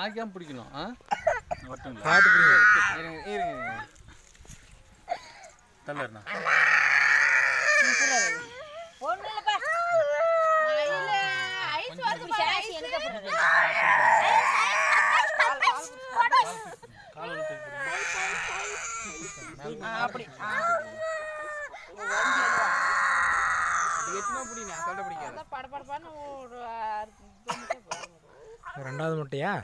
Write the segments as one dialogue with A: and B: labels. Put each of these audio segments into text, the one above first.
A: சாய்க்காம பிடிக்கணும் ஆ
B: வரட்டுங்களா
C: பார்த்து பிடிங்க
D: இருங்க இருங்க
B: தள்ளுறா
E: ஒண்ணு இல்லப்பா இல்ல ஐஸ் வருது ஐஸ் எனக்கு பிடிக்கும்
B: கால் வந்து
D: அப்படி எட்டுனா பிடிங்க சொல்ல பிடிக்காது
E: பட படப்பான்னு ஒரு ஆறு நிமிஷம் போகும்.
C: ரெண்டாவது முட்டையா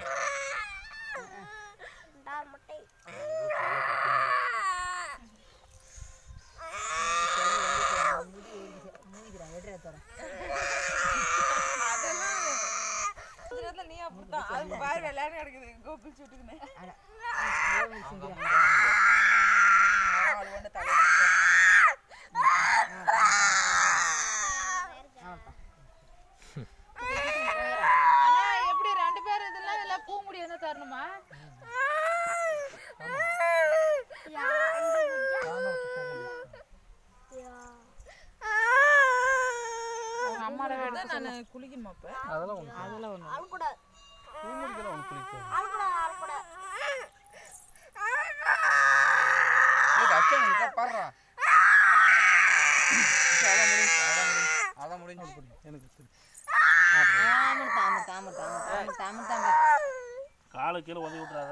F: நீ அப்படித்தான் அது பாரு விளையாட கிடக்குது கோபி சுட்டுக்குன்னு அது ஒன்று தலை
E: ஆனா எப்படி ரெண்டு பேர் இதெல்லாம் இல்ல பூ முடி என்ன தரணுமா உங்க அம்மாட வேலை
F: நான் குளிக்கணுமா இப்போ
A: அதெல்லாம் ஒன்று
E: அதெல்லாம் ஒண்ணு
A: பூ முடிக்கலாம் ஒன்று பிடிக்கும்
D: ஏய் அச்சா நீ பாடுறா அதான் முடிஞ்சு அதான் முடிஞ்சு அதான் முடிஞ்சு
A: எனக்கு தெரியும்
E: அமிர்தா அமிர்தா அமிர்தா அமிர்தா அமிர்தா அமிர்தா
B: காலை கீழே உதவி விட்றாத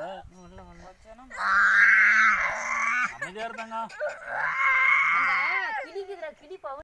B: அமைதியாக இருந்தாங்க
E: கிளிக்குதுடா கிளி பவன்